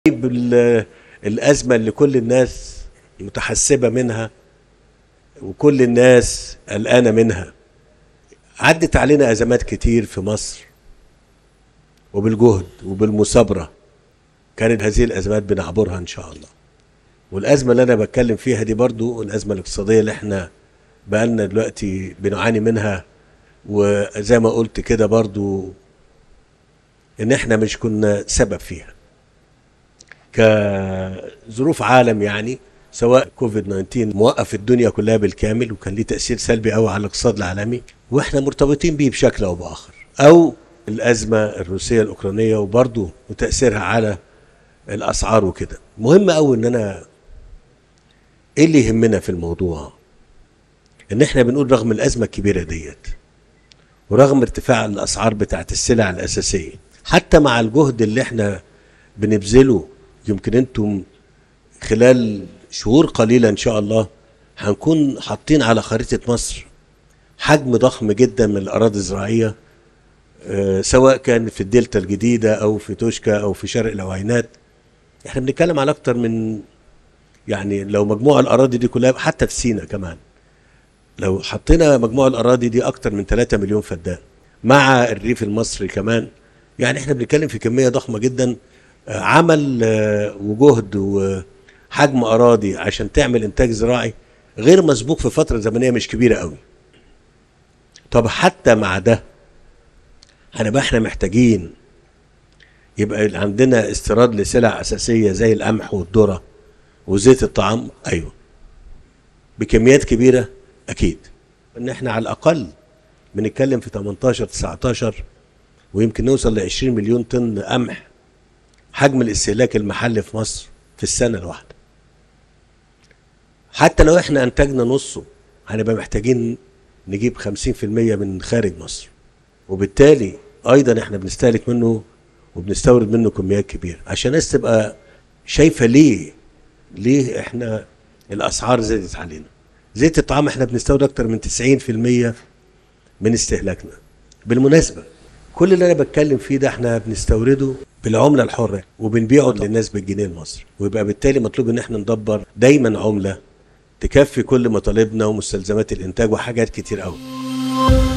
بال- الأزمة اللي كل الناس متحسبة منها وكل الناس قلقانة منها عدت علينا أزمات كتير في مصر وبالجهد وبالمثابرة كانت هذه الأزمات بنعبرها إن شاء الله والأزمة اللي أنا بتكلم فيها دي برضو الأزمة الاقتصادية اللي احنا بقالنا دلوقتي بنعاني منها وزي ما قلت كده برضو إن احنا مش كنا سبب فيها كظروف عالم يعني سواء كوفيد 19 موقف الدنيا كلها بالكامل وكان ليه تاثير سلبي قوي على الاقتصاد العالمي واحنا مرتبطين بيه بشكل او باخر او الازمه الروسيه الاوكرانيه وبرضه وتاثيرها على الاسعار وكده مهم قوي ان انا ايه اللي يهمنا في الموضوع ان احنا بنقول رغم الازمه الكبيره ديت ورغم ارتفاع الاسعار بتاعت السلع الاساسيه حتى مع الجهد اللي احنا بنبذله يمكن انتم خلال شهور قليله ان شاء الله هنكون حاطين على خريطه مصر حجم ضخم جدا من الاراضي الزراعيه آه، سواء كان في الدلتا الجديده او في توشكا او في شرق العوينات احنا بنتكلم على اكتر من يعني لو مجموع الاراضي دي كلها حتى في سينا كمان لو حطينا مجموع الاراضي دي اكتر من 3 مليون فدان مع الريف المصري كمان يعني احنا بنتكلم في كميه ضخمه جدا آه، عمل آه، وجهد وحجم اراضي عشان تعمل انتاج زراعي غير مسبوق في فتره زمنيه مش كبيره قوي طب حتى مع ده هنبقى احنا محتاجين يبقى عندنا استيراد لسلع اساسيه زي القمح والذره وزيت الطعام ايوه بكميات كبيره اكيد ان احنا على الاقل بنتكلم في 18 19 ويمكن نوصل ل 20 مليون طن قمح حجم الاستهلاك المحلي في مصر في السنه الواحده حتى لو احنا انتجنا نصه هنبقى محتاجين نجيب 50% من خارج مصر وبالتالي ايضا احنا بنستهلك منه وبنستورد منه كميات كبيره عشان الناس تبقى شايفه ليه ليه احنا الاسعار زادت علينا زيت الطعام احنا بنستورد اكتر من 90% من استهلاكنا بالمناسبه كل اللي انا بتكلم فيه ده احنا بنستورده بالعمله الحره وبنبيعه للناس بالجنيه المصري ويبقى بالتالي مطلوب ان احنا ندبر دايما عمله تكفي كل مطالبنا ومستلزمات الانتاج وحاجات كتير قوي